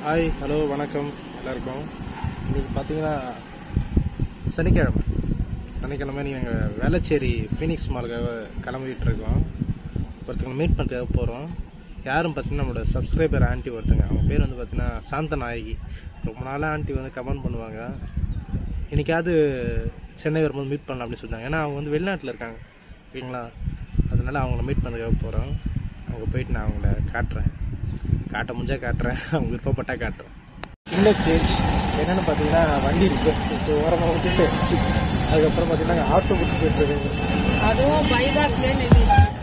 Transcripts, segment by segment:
hi hello வணக்கம் எல்லாருக்கும் இன்றைக்கி பார்த்தீங்கன்னா சனிக்கிழமை சனிக்கிழமை நீங்கள் வேளச்சேரி ஃபீனிக்ஸ் மாலுக்காக கிளம்பிட்டு இருக்கோம் ஒருத்தவங்க மீட் பண்ணுறதுக்காக போகிறோம் யாரும் பார்த்தீங்கன்னா நம்மளோட சப்ஸ்கிரைபர் ஆண்டி ஒருத்தங்க அவங்க பேர் வந்து பார்த்தீங்கன்னா சாந்த நாயகி ரொம்ப நாளாக ஆண்டி வந்து கமெண்ட் பண்ணுவாங்க இன்னைக்காவது சென்னை வரும்போது மீட் பண்ணலாம் அப்படின்னு சொல்லிட்டாங்க ஏன்னா அவங்க வந்து வெளிநாட்டில் இருக்காங்க ஓகேங்களா அதனால அவங்கள மீட் பண்ணுறதுக்காக போகிறோம் அங்கே போயிட்டு நான் அவங்கள காட்டுறேன் காட்ட முடிஞ்சா காட்டுறேன் அவங்க விருப்பப்பட்டா காட்டுறேன் சின்ன சேஞ்ச் என்னென்னு பார்த்தீங்கன்னா வண்டி இருக்கு இப்போ ஓரமாக விட்டுட்டு அதுக்கப்புறம் பார்த்தீங்கன்னா ஆட்டோ பிடிச்சி போயிட்டு இருக்கு அதுவும் பைபாஸ்ல நின்று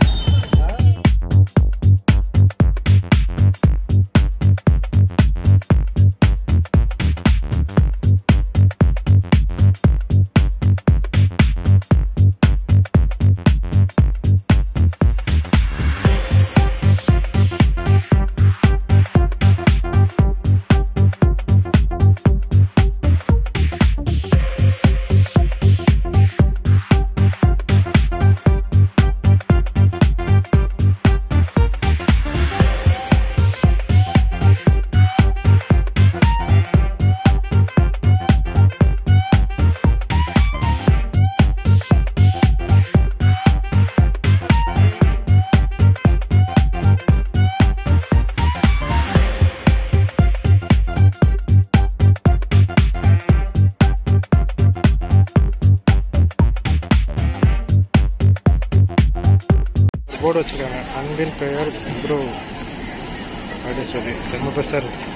போர்டு வச்சுருக்காங்க அன்பின் பெயர் ப்ரோ அப்படின்னு சொல்லி செம்ம பெருசாக இருக்கு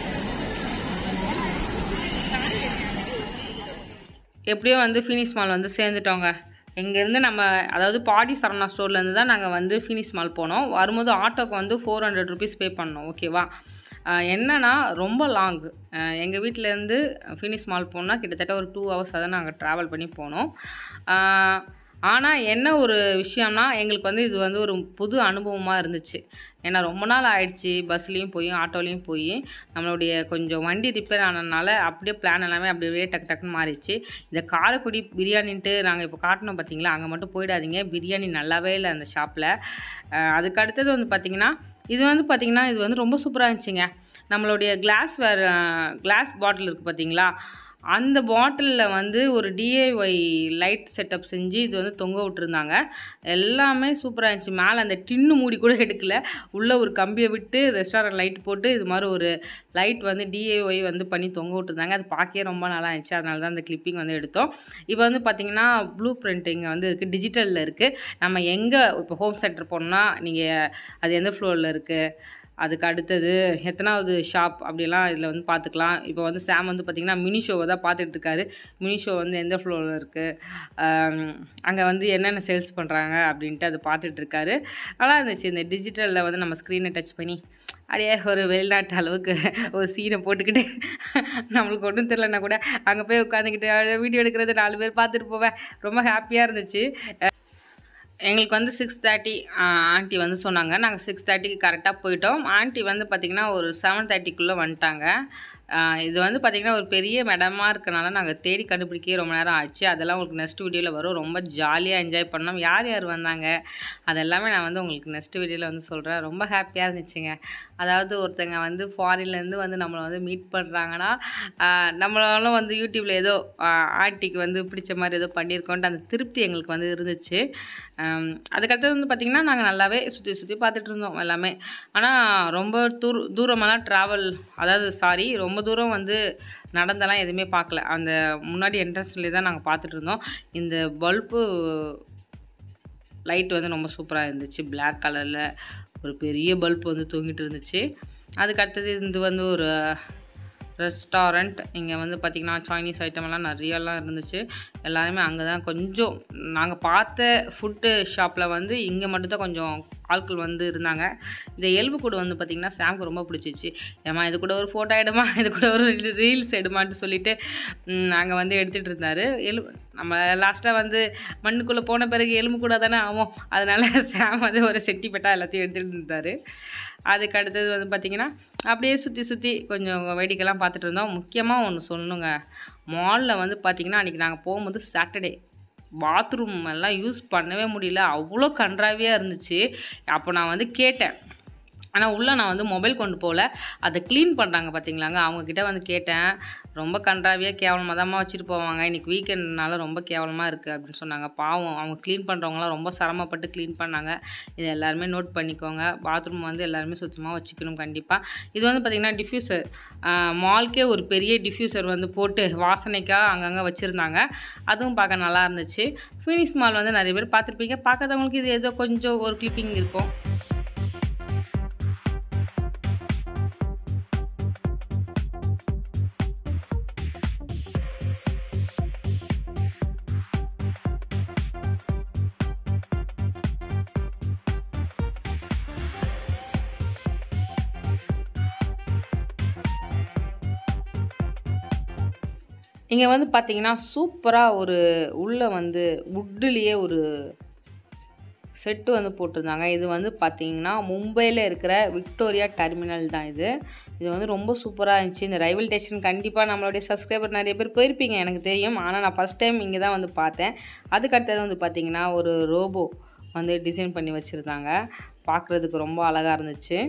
எப்படியோ வந்து ஃபீனிக்ஸ் மால் வந்து சேர்ந்துட்டோங்க இங்கேருந்து நம்ம அதாவது பாடி சரவணா ஸ்டோர்லேருந்து தான் நாங்கள் வந்து ஃபீனிக்ஸ் மால் போனோம் வரும்போது ஆட்டோக்கு வந்து ஃபோர் ஹண்ட்ரட் ருபீஸ் பே பண்ணோம் ஓகேவா ஆஹ் என்னன்னா ரொம்ப லாங் எங்கள் வீட்டிலேருந்து ஃபீனிக்ஸ் மால் போனால் கிட்டத்தட்ட ஒரு டூ ஹவர்ஸாக தான் நாங்கள் ட்ராவல் பண்ணி போனோம் ஆனால் என்ன ஒரு விஷயம்னா எங்களுக்கு வந்து இது வந்து ஒரு புது அனுபவமாக இருந்துச்சு ஏன்னா ரொம்ப நாள் ஆயிடுச்சு பஸ்லேயும் போய் ஆட்டோலேயும் போய் நம்மளுடைய கொஞ்சம் வண்டி ரிப்பேர் ஆனதுனால அப்படியே பிளான் எல்லாமே அப்படியே டக்கு டக்குன்னு மாறிடுச்சு இந்த காரைக்குடி பிரியாணின்ட்டு நாங்கள் இப்போ காட்டினோம் பார்த்தீங்களா அங்கே மட்டும் போயிடாதீங்க பிரியாணி நல்லாவே இல்லை அந்த ஷாப்பில் அதுக்கு அடுத்தது வந்து பார்த்திங்கன்னா இது வந்து பார்த்திங்கன்னா இது வந்து ரொம்ப சூப்பராக இருந்துச்சுங்க நம்மளுடைய கிளாஸ் வேறு கிளாஸ் பாட்டில் இருக்குது பார்த்தீங்களா அந்த பாட்டிலில் வந்து ஒரு டிஏஒய் லைட் செட்டப் செஞ்சு இது வந்து தொங்க விட்டுருந்தாங்க எல்லாமே சூப்பராக இருந்துச்சு மேலே அந்த டின்னு மூடி கூட எடுக்கல உள்ளே ஒரு கம்பியை விட்டு ரெஸ்டாரண்ட் லைட் போட்டு இது மாதிரி ஒரு லைட் வந்து டிஏஒய் வந்து பண்ணி தொங்க விட்டுருந்தாங்க அது பார்க்கவே ரொம்ப நல்லா இருந்துச்சு அதனால தான் அந்த கிளிப்பிங் வந்து எடுத்தோம் இப்போ வந்து பார்த்திங்கன்னா ப்ளூ பிரிண்ட் இங்கே வந்து இருக்குது டிஜிட்டலில் இருக்குது நம்ம எங்கே இப்போ ஹோம் சென்டர் போனோம்னா நீங்கள் அது எந்த ஃப்ளோரில் இருக்குது அதுக்கு அடுத்தது எத்தனாவது ஷாப் அப்படிலாம் இதில் வந்து பார்த்துக்கலாம் இப்போ வந்து சாம் வந்து பார்த்திங்கன்னா மினி ஷோவை தான் பார்த்துட்டு இருக்காரு மினி ஷோ வந்து எந்த ஃப்ளோரில் இருக்குது அங்கே வந்து என்னென்ன சேல்ஸ் பண்ணுறாங்க அப்படின்ட்டு அதை பார்த்துட்டு இருக்காரு நல்லா இருந்துச்சு இந்த டிஜிட்டலில் வந்து நம்ம ஸ்க்ரீனை டச் பண்ணி அப்படியே ஒரு வெளிநாட்டு அளவுக்கு ஒரு சீனை போட்டுக்கிட்டு நம்மளுக்கு ஒன்றும் தெரிலனா கூட அங்கே போய் உட்காந்துக்கிட்டு வீடியோ எடுக்கிறது நாலு பேர் பார்த்துட்டு போவேன் ரொம்ப ஹாப்பியாக இருந்துச்சு எங்களுக்கு வந்து சிக்ஸ் தேர்ட்டி ஆண்டி வந்து சொன்னாங்க நாங்கள் சிக்ஸ் தேர்ட்டிக்கு கரெக்டாக போயிட்டோம் ஆண்டி வந்து பார்த்திங்கன்னா ஒரு செவன் தேர்ட்டிக்குள்ளே வந்துட்டாங்க ஆஹ் இது வந்து பார்த்திங்கன்னா ஒரு பெரிய இடமா இருக்கனால நாங்கள் தேடி கண்டுபிடிக்கவே ரொம்ப நேரம் ஆச்சு அதெல்லாம் உங்களுக்கு நெக்ஸ்ட் வீடியோவில் வரும் ரொம்ப ஜாலியாக என்ஜாய் பண்ணோம் யார் யார் வந்தாங்க அதெல்லாமே நான் வந்து உங்களுக்கு நெக்ஸ்ட் வீடியோவில் வந்து சொல்கிறேன் ரொம்ப ஹாப்பியாக இருந்துச்சுங்க அதாவது ஒருத்தங்க வந்து ஃபாரின்லேருந்து வந்து நம்மளை வந்து மீட் பண்ணுறாங்கன்னா நம்மளாலும் வந்து யூடியூப்பில் ஏதோ ஆஹ் ஆண்டிக்கு வந்து பிடிச்ச மாதிரி ஏதோ பண்ணியிருக்கோன்ட்டு அந்த திருப்தி எங்களுக்கு வந்து இருந்துச்சு ஆம், அதுக்கடுத்தது வந்து பார்த்திங்கன்னா நாங்கள் நல்லாவே சுற்றி சுற்றி பார்த்துட்டு இருந்தோம் எல்லாமே ஆனால் ரொம்ப தூர் தூரமெல்லாம் ட்ராவல் அதாவது சாரி ரொம்ப தூரம் வந்து நடந்தெல்லாம் எதுவுமே பார்க்கல அந்த முன்னாடி என்ட்ரன்ஸ்லேயே தான் நாங்கள் பார்த்துட்டு இருந்தோம் இந்த பல்பு லைட் வந்து ரொம்ப சூப்பராக இருந்துச்சு Black கலரில் ஒரு பெரிய பல்ப் வந்து தொங்கிட்டு இருந்துச்சு அதுக்கு அடுத்தது இது வந்து ஒரு ரெஸ்டாரண்ட் இங்கே வந்து பார்த்திங்கன்னா சைனீஸ் ஐட்டம் எல்லாம் நிறையலாம் இருந்துச்சு எல்லாருமே அங்கே தான் கொஞ்சம் நாங்கள் பார்த்த ஃபுட்டு ஷாப்பில் வந்து இங்கே மட்டும்தான் கொஞ்சம் ஆட்கள் வந்து இருந்தாங்க இந்த எலும்புக்கூடு வந்து பார்த்திங்கன்னா சாம்க்கு ரொம்ப பிடிச்சிச்சு ஏமா இது கூட ஒரு ஃபோட்டோ எடுமா இது கூட ஒரு ரீல்ஸ் எடுமான்னு சொல்லிட்டு அங்கே வந்து எடுத்துகிட்டு இருந்தார் எலு நம்ம லாஸ்ட்டாக வந்து மண்ணுக்குள்ளே போன பிறகு எலும்பு கூட தானே ஆகும் அதனால் சாம் வந்து ஒரு செட்டி பெட்டா எல்லாத்தையும் எடுத்துகிட்டு இருந்தார் அதுக்கு அடுத்தது வந்து பார்த்திங்கன்னா அப்படியே சுற்றி சுற்றி கொஞ்சம் வேடிக்கைலாம் பார்த்துட்டு இருந்தோம் முக்கியமாக ஒன்று சொல்லணுங்க மாலில் வந்து பார்த்திங்கன்னா அன்றைக்கி நாங்கள் போகும்போது சாட்டர்டே பாத்ரூம் எல்லாம் யூஸ் பண்ணவே முடியல அவ்வளோ கன்றாவியாக இருந்துச்சு அப்போ நான் வந்து கேட்டேன் ஆனால் உள்ளே நான் வந்து மொபைல் கொண்டு போகல அதை க்ளீன் பண்ணுறாங்க பார்த்தீங்களாங்க அவங்கக்கிட்ட வந்து கேட்டேன் ரொம்ப கன்றாவியாக கேவலமாக தான் வச்சுட்டு போவாங்க இன்றைக்கி வீக்கெண்ட்னால ரொம்ப கேவலமாக இருக்குது அப்படின்னு சொன்னாங்க பாவம் அவங்க க்ளீன் பண்ணுறவங்களாம் ரொம்ப சிரமப்பட்டு க்ளீன் பண்ணாங்க இதை எல்லாருமே நோட் பண்ணிக்கோங்க பாத்ரூம் வந்து எல்லாருமே சுத்தமாக வச்சுக்கணும் கண்டிப்பாக இது வந்து பார்த்திங்கன்னா டிஃப்யூசர் மால்க்கே ஒரு பெரிய டிஃப்யூசர் வந்து போட்டு வாசனைக்காக அங்கங்கே வச்சுருந்தாங்க அதுவும் பார்க்க நல்லா இருந்துச்சு ஃபீனிக்ஸ் மால் வந்து நிறைய பேர் பார்த்துருப்பீங்க பார்க்காதவங்களுக்கு இது ஏதோ கொஞ்சம் ஒரு கிளிப்பிங் இருக்கும் இங்கே வந்து பார்த்தீங்கன்னா சூப்பராக ஒரு உள்ளே வந்து வுட்டுலேயே ஒரு செட்டு வந்து போட்டிருந்தாங்க இது வந்து பார்த்தீங்கன்னா மும்பையில் இருக்கிற விக்டோரியா டெர்மினல் தான் இது இது வந்து ரொம்ப சூப்பராக இருந்துச்சு இந்த ரயில்வே ஸ்டேஷன் கண்டிப்பாக நம்மளுடைய சப்ஸ்கிரைபர் நிறைய பேர் போயிருப்பீங்க எனக்கு தெரியும் ஆனால் நான் ஃபஸ்ட் டைம் இங்கே தான் வந்து பார்த்தேன் அதுக்கு அடுத்தது வந்து பார்த்தீங்கன்னா ஒரு ரோபோ வந்து டிசைன் பண்ணி வச்சுருந்தாங்க பார்க்குறதுக்கு ரொம்ப அழகாக இருந்துச்சு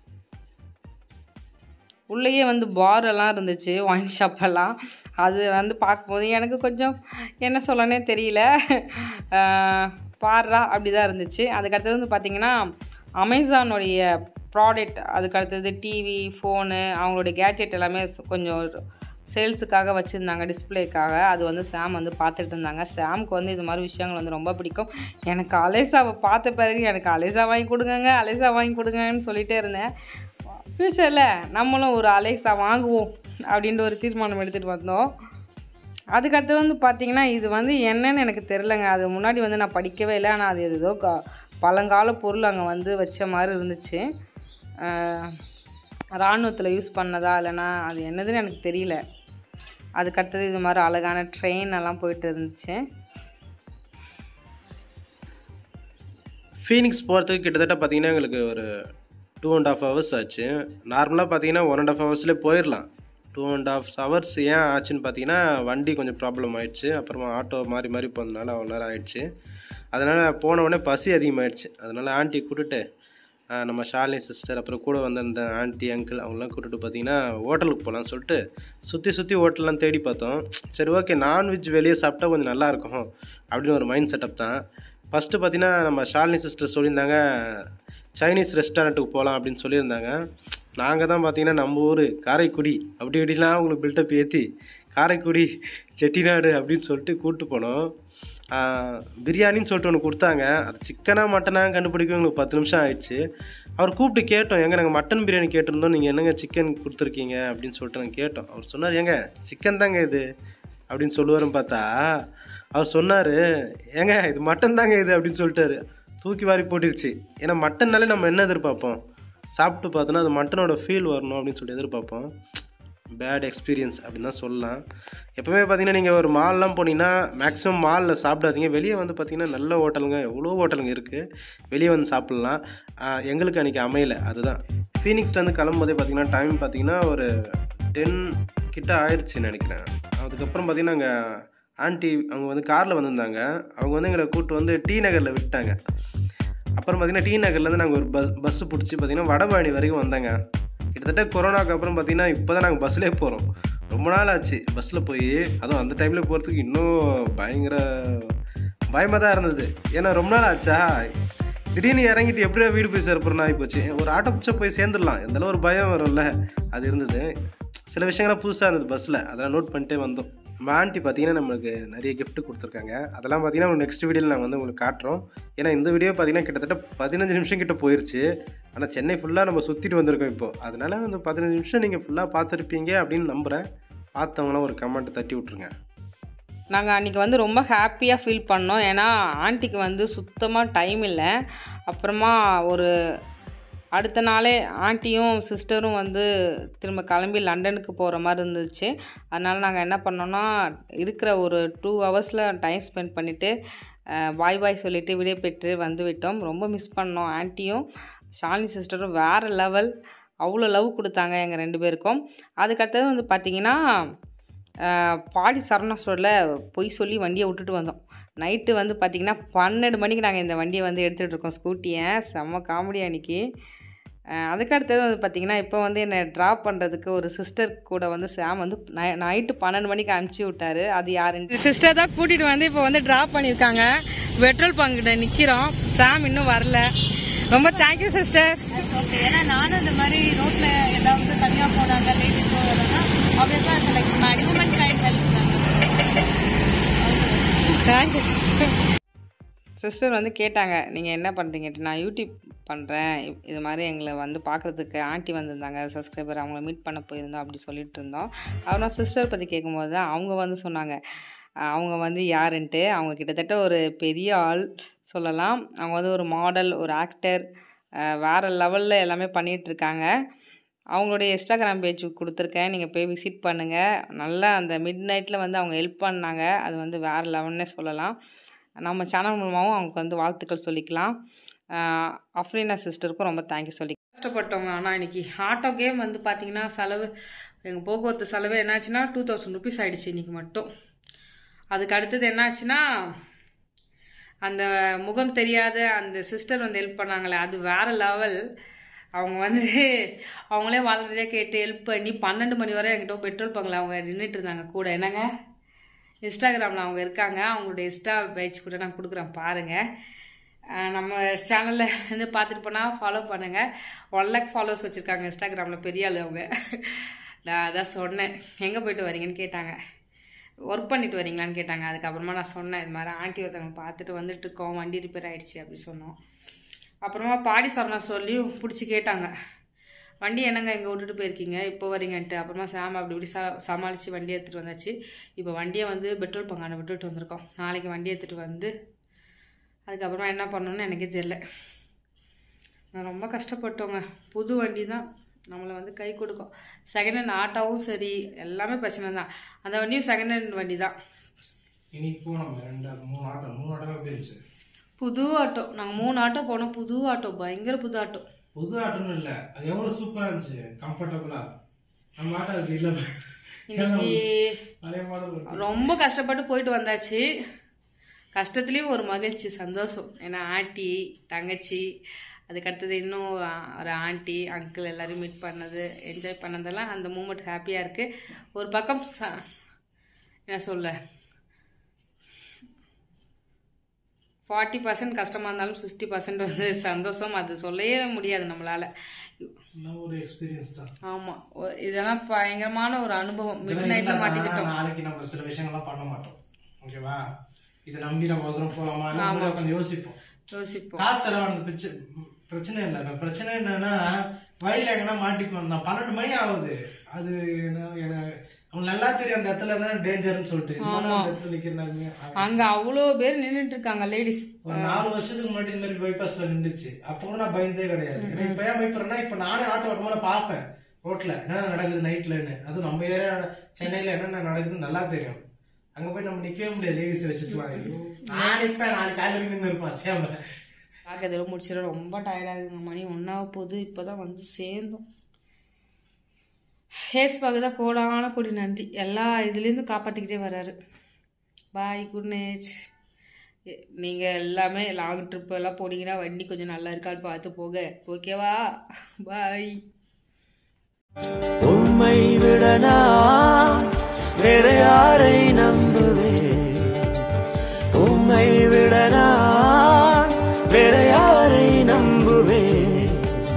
உள்ளேயே வந்து பார் எல்லாம் இருந்துச்சு ஒயின் ஷாப் எல்லாம் அது வந்து பார்க்கும்போது எனக்கு கொஞ்சம் என்ன சொல்லனே தெரியல பாடுறா அப்படி தான் இருந்துச்சு அதுக்கடுத்தது வந்து பார்த்திங்கன்னா அமேசானுடைய ப்ராடக்ட் அதுக்கடுத்தது டிவி ஃபோனு அவங்களுடைய கேட்ஜெட் எல்லாமே ஸ்- கொஞ்சம் சேல்ஸுக்காக வச்சுருந்தாங்க டிஸ்ப்ளேக்காக அது வந்து சாம் வந்து பார்த்துட்டு இருந்தாங்க சாம்க்கு வந்து இது மாதிரி விஷயங்கள் வந்து ரொம்ப பிடிக்கும் எனக்கு அலேசாவை பார்த்த பிறகு எனக்கு அலேசா வாங்கி கொடுங்கங்க அலேசா வாங்கி கொடுங்கன்னு சொல்லிட்டே இருந்தேன் ஃப்யூச்சரில் நம்மளும் ஒரு அலேசா வாங்குவோம் அப்படின்ற ஒரு தீர்மானம் எடுத்துகிட்டு வந்தோம் அதுக்கடுத்து வந்து பார்த்திங்கன்னா இது வந்து என்னன்னு எனக்கு தெரிலங்க அது முன்னாடி வந்து நான் படிக்கவே இல்லை ஆனால் அது ஏதோ கா பழங்கால பொருள் அங்கே வந்து வச்ச மாதிரி இருந்துச்சு இராணுவத்தில் யூஸ் பண்ணதா இல்லைன்னா அது என்னதுன்னு எனக்கு தெரியல அதுக்கடுத்தது இது மாதிரி அழகான ட்ரெயின் எல்லாம் போயிட்டு இருந்துச்சு ஃபீனிக்ஸ் போகிறதுக்கு கிட்டத்தட்ட பார்த்தீங்கன்னா எங்களுக்கு ஒரு டூ அண்ட் ஆஃப் ஹவர்ஸ் ஆச்சு நார்மலாக பார்த்தீங்கன்னா ஒன் அண்ட் ஆஃப் ஹவர்ஸ்லேயே போயிடலாம் டூ அண்ட் ஆஃப் ஹவர்ஸ் ஏன் ஆச்சுன்னு பார்த்தீங்கன்னா வண்டி கொஞ்சம் ப்ராப்ளம் ஆயிடுச்சு அப்புறமா ஆட்டோ மாறி மாறி போனதுனால அவ்வளோ நேரம் ஆயிடுச்சு அதனால் போன உடனே பசி அதிகமாகிடுச்சு அதனால் ஆண்டி கூட்டிட்டு ஆஹ், நம்ம ஷாலினி சிஸ்டர் அப்புறம் கூட வந்த அந்த ஆண்டி அங்கிள் அவங்களாம் கூட்டிட்டு பார்த்தீங்கன்னா ஹோட்டலுக்கு போகலான்னு சொல்லிட்டு சுற்றி சுற்றி ஹோட்டல்லாம் தேடி பார்த்தோம் சரி ஓகே நான்வெஜ் வெளியே சாப்பிட்டா கொஞ்சம் நல்லா இருக்கும் அப்படின்னு ஒரு மைண்ட் செட்டப் தான் ஃபஸ்ட்டு பார்த்தீங்கன்னா நம்ம ஷாலினி சிஸ்டர் சொல்லியிருந்தாங்க சைனீஸ் ரெஸ்டாரண்ட்டுக்கு போகலாம் அப்படின்னு சொல்லியிருந்தாங்க நாங்கள் தான் பார்த்தீங்கன்னா நம்ம ஊர் காரைக்குடி அப்படி இப்படிலாம் அவங்களுக்கு பில்டப் ஏற்றி காரைக்குடி செட்டிநாடு அப்படின்னு சொல்லிட்டு கூப்பிட்டு போனோம் ஆஹ், பிரியாணின்னு சொல்லிட்டு ஒன்று கொடுத்தாங்க அது சிக்கனாக மட்டனாக கண்டுபிடிக்க எங்களுக்கு பத்து நிமிஷம் ஆயிடுச்சு அவர் கூப்பிட்டு கேட்டோம் எங்க நாங்கள் மட்டன் பிரியாணி கேட்டிருந்தோம் நீங்கள் என்னங்க சிக்கன் கொடுத்துருக்கீங்க அப்படின்னு சொல்லிட்டு நாங்கள் கேட்டோம் அவர் சொன்னார் ஏங்க சிக்கன் தாங்க இது அப்படின்னு சொல்லுவாருன்னு பார்த்தா அவர் சொன்னார் ஏங்க இது மட்டன் தாங்க இது அப்படின்னு சொல்லிட்டாரு தூக்கி வாரி போட்டுருச்சு ஏன்னா மட்டன்னாலே நம்ம என்ன எதிர்பார்ப்போம் சாப்பிட்டு பார்த்தோன்னா அது மட்டனோட ஃபீல் வரணும் அப்படின்னு சொல்லி எதிர்பார்ப்போம் பேட் எக்ஸ்பீரியன்ஸ் அப்படின்னு தான் சொல்லலாம் எப்போவுமே பார்த்தீங்கன்னா நீங்கள் ஒரு மால்லாம் போனீங்கன்னா மேக்ஸிமம் மாலில் சாப்பிடாதீங்க வெளியே வந்து பார்த்தீங்கன்னா நல்ல ஹோட்டலுங்க எவ்வளோ ஹோட்டலுங்க இருக்குது வெளியே வந்து சாப்பிட்லாம் ஆஹ் எங்களுக்கு அன்றைக்கி அமையல அதுதான் ஃபீனிக்ஸ்லேருந்து கிளம்பும்போதே பார்த்தீங்கன்னா டைம் பார்த்தீங்கன்னா ஒரு டென் கிட்ட ஆயிடுச்சுன்னு நினைக்கிறேன் அதுக்கப்புறம் பார்த்தீங்கன்னா அங்கே ஆண்டி அவங்க வந்து காரில் வந்திருந்தாங்க அவங்க வந்து எங்களை கூப்பிட்டு வந்து டி நகரில் விட்டாங்க அப்புறம் பார்த்தீங்கன்னா டி நகர்லேருந்து நாங்கள் ஒரு பஸ் பஸ்ஸு பிடிச்சி பார்த்தீங்கன்னா வடபழனி வரைக்கும் வந்தாங்க கிட்டத்தட்ட கொரோனாக்கு அப்புறம் பார்த்தீங்கன்னா இப்போ தான் நாங்கள் பஸ்லேயே போகிறோம் ரொம்ப நாள் ஆச்சு பஸ்ஸில் போய் அதுவும் அந்த டைமில் போகிறதுக்கு இன்னும் பயங்கர பயமாக தான் இருந்தது ஏன்னா ரொம்ப நாள் ஆச்சா திடீர்னு இறங்கிட்டு எப்படியா வீடு போய் சேர்ப்போம்னு ஆகி போச்சு ஒரு ஆட்டோ பிடிச்சா போய் சேர்ந்துடலாம் இருந்தாலும் ஒரு பயம் வரும்ல அது இருந்தது சில விஷயங்கள்லாம் புதுசாக இருந்தது பஸ்ஸில் அதெல்லாம் நோட் பண்ணிட்டே வந்தோம் நம்ம ஆண்டி பார்த்தீங்கன்னா நம்மளுக்கு நிறைய gift கொடுத்துருக்காங்க அதெல்லாம் பார்த்தீங்கன்னா நெக்ஸ்ட் வீடியோவில் நாங்கள் வந்து உங்களுக்கு காட்டுறோம் ஏன்னா இந்த வீடியோ பார்த்தீங்கன்னா கிட்டத்தட்ட பதினஞ்சு நிமிஷம் கிட்ட போயிருச்சு ஆனால் சென்னை ஃபுல்லாக நம்ம சுற்றிட்டு வந்திருக்கோம் இப்போ அதனால அந்த பதினஞ்சு நிமிஷம் நீங்கள் ஃபுல்லாக பார்த்துருப்பீங்க அப்படின்னு நம்புகிறேன் பார்த்தவங்களாம் ஒரு கமெண்ட் தட்டி விட்ருங்க நாங்கள் அன்றைக்கி வந்து ரொம்ப ஹாப்பியாக ஃபீல் பண்ணோம் ஏன்னா ஆண்டிக்கு வந்து சுத்தமாக டைம் இல்லை அப்புறமா ஒரு அடுத்த நாளே ஆண்டியும் சிஸ்டரும் வந்து திரும்ப கிளம்பி லண்டனுக்கு போகிற மாதிரி இருந்துச்சு அதனால் நாங்கள் என்ன பண்ணோன்னா இருக்கிற ஒரு டூ ஹவர்ஸில் டைம் ஸ்பெண்ட் பண்ணிவிட்டு பாய் பாய் சொல்லிவிட்டு விடை பெற்று வந்து விட்டோம் ரொம்ப மிஸ் பண்ணோம் ஆண்டியும் ஷாலினி சிஸ்டரும் வேறு லெவல் அவ்வளோ லவ் கொடுத்தாங்க எங்கள் ரெண்டு பேருக்கும் அதுக்கடுத்தது வந்து பார்த்திங்கன்னா ஆஹ் பாடி சரவணா ஸ்டோரில் பொய் சொல்லி வண்டியை விட்டுட்டு வந்தோம் நைட்டு வந்து பார்த்திங்கன்னா பன்னெண்டு மணிக்கு நாங்கள் இந்த வண்டியை வந்து எடுத்துகிட்டு இருக்கோம் ஸ்கூட்டியை செம்ம காமெடி அன்னைக்கு அஹ் அதுக்கு அடுத்தது வந்து பார்த்திங்கன்னா இப்போ வந்து என்னை ட்ராப் பண்ணுறதுக்கு ஒரு சிஸ்டர் கூட வந்து சாம் வந்து நை- நைட்டு பன்னெண்டு மணிக்கு அனுப்பிச்சி விட்டாரு அது யாருன்னு சிஸ்டர் தான் கூட்டிகிட்டு வந்து இப்போ வந்து ட்ராப் பண்ணியிருக்காங்க பெட்ரோல் பங்கிட்ட நிற்கிறோம் சாம் இன்னும் வரல ரொம்ப தேங்க்யூ சிஸ்டர் ஏன்னா நானும் இந்த மாதிரி ரோட்ல எல்லாம் வந்து தனியா போனாங்க லேடிஸ் போகிறதுனா obviously like maximum time help thank you sister வந்து கேட்டாங்க நீங்கள் என்ன பண்ணுறீங்க நான் யூடியூப் பண்ணுறேன் இது மாதிரி எங்களை வந்து பார்க்குறதுக்கு ஆண்டி வந்திருந்தாங்க சப்ஸ்கிரைபர் அவங்கள மீட் பண்ண போயிருந்தோம் அப்படி சொல்லிட்டு இருந்தோம் அப்புறம் சிஸ்டர் பற்றி கேட்கும்போது தான் அவங்க வந்து சொன்னாங்க அஹ் அவங்க வந்து யாருன்ட்டு அவங்க கிட்டத்தட்ட ஒரு பெரிய ஆள் சொல்லலாம் அவங்க வந்து ஒரு மாடல் ஒரு ஆக்டர் வேறு லெவலில் எல்லாமே பண்ணிகிட்டு இருக்காங்க அவங்களுடைய இன்ஸ்டாகிராம் பேஜ் கொடுத்துருக்கேன் நீங்கள் போய் விசிட் பண்ணுங்கள் நல்லா அந்த மிட் நைட்டில் வந்து அவங்க ஹெல்ப் பண்ணாங்க அது வந்து வேறு லெவல்னே சொல்லலாம் நம்ம சேனல் மூலமாகவும் அவங்களுக்கு வந்து வாழ்த்துக்கள் சொல்லிக்கலாம் ஆஹ் அஃப்ரீனா சிஸ்டருக்கும் ரொம்ப தேங்க்யூ சொல்லி கஷ்டப்பட்டவங்க ஆனால் இன்னைக்கு ஆட்டோ கேம் வந்து பார்த்தீங்கன்னா செலவு எங்கள் போக்குவரத்து செலவு என்னாச்சுன்னா டூ தௌசண்ட் ருபீஸ் ஆயிடுச்சு இன்னைக்கு மட்டும் அதுக்கு அடுத்தது என்னாச்சுன்னா அந்த முகம் தெரியாத அந்த சிஸ்டர் வந்து ஹெல்ப் பண்ணாங்களே அது வேற லெவல் அவங்க வந்து அவங்களே வாழ்றதே கேட்டு ஹெல்ப் பண்ணி பன்னெண்டு மணி வரை என்கிட்ட பெட்ரோல் பங்கில் அவங்க நின்றுட்டு இருந்தாங்க கூட என்னங்க இன்ஸ்டாகிராமில் அவங்க இருக்காங்க அவங்களுடைய இன்ஸ்டா பேஜ் கூட நான் கொடுக்குறேன் பாருங்கள் அஹ் நம்ம சேனலில் வந்து பார்த்துட்டு போனால் ஃபாலோ பண்ணுங்கள் ஒன் லேக் ஃபாலோவர்ஸ் வச்சுருக்காங்க இன்ஸ்டாகிராமில் பெரிய ஆள் அவங்க நான் அதான் சொன்னேன் எங்கே போயிட்டு வரீங்கன்னு கேட்டாங்க ஒர்க் பண்ணிட்டு வரீங்களான்னு கேட்டாங்க அதுக்கப்புறமா நான் சொன்னேன் இது மாதிரி ஆண்டி ஒருத்தவங்க பார்த்துட்டு வந்துட்டு இருக்கோம் வண்டி ரிப்பேர் ஆயிடுச்சு அப்படி சொன்னோம் அப்புறமா பாடி சரணா சொல்லி பிடிச்சி கேட்டாங்க வண்டி என்னங்க இங்கே விட்டுட்டு போயிருக்கீங்க இப்போ வரீங்கன்ட்டு அப்புறமா சாம் அப்படி இப்படி ச சமாளித்து வண்டி எடுத்துகிட்டு வந்தாச்சு இப்போ வண்டியை வந்து பெட்ரோல் பங்கான விட்டுட்டு வந்திருக்கோம் நாளைக்கு வண்டி எடுத்துகிட்டு வந்து அதுக்கப்புறமா என்ன பண்ணணும்னு எனக்கே தெரியல நான் ரொம்ப கஷ்டப்பட்டோங்க புது வண்டி தான் நம்மளை வந்து கை கொடுக்கும் செகண்ட் ஹேண்ட் ஆட்டோவும் சரி எல்லாமே பிரச்சனை தான் அந்த வண்டியும் செகண்ட் ஹேண்ட் வண்டி தான் இன்னைக்கு போனோம் ரெண்டு மூணு ஆட்டோ மூணு ஆட்டோவே போயிருச்சு புது ஆட்டோ நாங்கள் மூணு ஆட்டோ போனோம் புது ஆட்டோ பயங்கர புது ஆட்டோ புது ஆட்டோன்னு இல்லை அது எவ்வளோ சூப்பராக இருந்துச்சு கம்ஃபர்டபுளா நம்ம ஆட்டோ இருக்கு இல்லை இன்னைக்கு பழைய மாடல் ரொம்ப கஷ்டப்பட்டு போயிட்டு வந்தாச்சு கஷ்டத்துலேயும் ஒரு மகிழ்ச்சி சந்தோஷம் ஏன்னா ஆண்டி தங்கச்சி அதுக்கடுத்தது இன்னும் ஒரு ஆண்டி அங்கிள் எல்லாரையும் மீட் பண்ணது என்ஜாய் பண்ணதெல்லாம் அந்த மூமெண்ட் ஹாப்பியாக இருக்குது ஒரு பக்கம் ச என்ன சொல்ல ஃபார்ட்டி பர்சன்ட் கஷ்டமாக இருந்தாலும் சிக்ஸ்டி பர்சன்ட் வந்து சந்தோஷம் அது சொல்லவே முடியாது நம்மளால் என்ன ஒரு எக்ஸ்பீரியன்ஸ் தான் ஆமாம் இதெல்லாம் பயங்கரமான ஒரு அனுபவம் மிட் நைட்டில் மாட்டிக்கிட்டோம் நாளைக்கு நம்ம சில விஷயங்கள்லாம் பண்ண மாட்டோம் ஓகேவா இதை நம்பி நம்ம ஒரு தூரம் போலாமா நம்ம உட்காந்து யோசிப்போம் யோசிப்போம் காசு செலவானது பிரச்சனை பிரச்சனை இல்லை இப்ப பிரச்சனை என்னன்னா வழியில எங்கன்னா மாட்டிப்போம் நான் பன்னெண்டு மணி ஆகுது அது என்ன எனக்கு அவங்களுக்கு நல்லா தெரியும் அந்த இடத்துல தான் டேஞ்சர்னு சொல்லிட்டு இருந்தாலும் அந்த இடத்துல நிக்கிறாங்க அங்க அவ்வளோ பேர் நின்றுட்டு இருக்காங்க லேடிஸ் ஒரு நாலு வருஷத்துக்கு முன்னாடி இந்த மாதிரி பைபாஸ்ல நின்றுச்சு அப்போ கூட நான் பயந்தே கிடையாது ஏன்னா இப்ப ஏன் பயப்படுறேன்னா இப்ப நானே ஆட்டோ ஓட்டும்போது பார்ப்பேன் ரோட்ல என்ன நடக்குது நைட்லன்னு அதுவும் நம்ம ஏரியா சென்னையில என்னென்ன நடக்குதுன்னு நல்லா தெரியும் அங்க போய் நம்ம நிக்கவே முடியாது லேடிஸ் வச்சுட்டுலாம் நாளைக்கு நாளைக்கு காலையில வரைக்கும் நின்று இருப்பான் சேம பார்க்கறதுல முடிச்சிட ரொம்ப டயர்டாக இருக்குங்க மணி ஒன்றாக போகுது இப்போ தான் வந்து சேர்ந்தோம் ஹேஸ்பாக்கு தான் கோடான கொடி நன்றி எல்லா இதுலேருந்து காப்பாற்றிக்கிட்டே வராரு பாய் குட் நைட் நீங்கள் எல்லாமே லாங் ட்ரிப் எல்லாம் போனீங்கன்னா வண்டி கொஞ்சம் நல்லா இருக்கான்னு பார்த்து போக ஓகேவா பாய் உம்மை விடனா வேற யாரை நம்புவேன் உம்மை விடனா வேற யாரை நம்புவேன்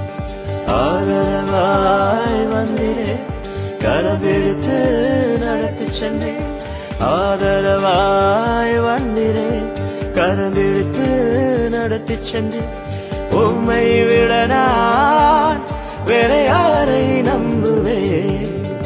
ஆதரவாய் வந்திரே கரவெடுத்து நடத்தி சென்றேன் ஆதரவாய் வந்திரே கரவெடுத்து நடத்தி சென்றேன் உம்மை விடனா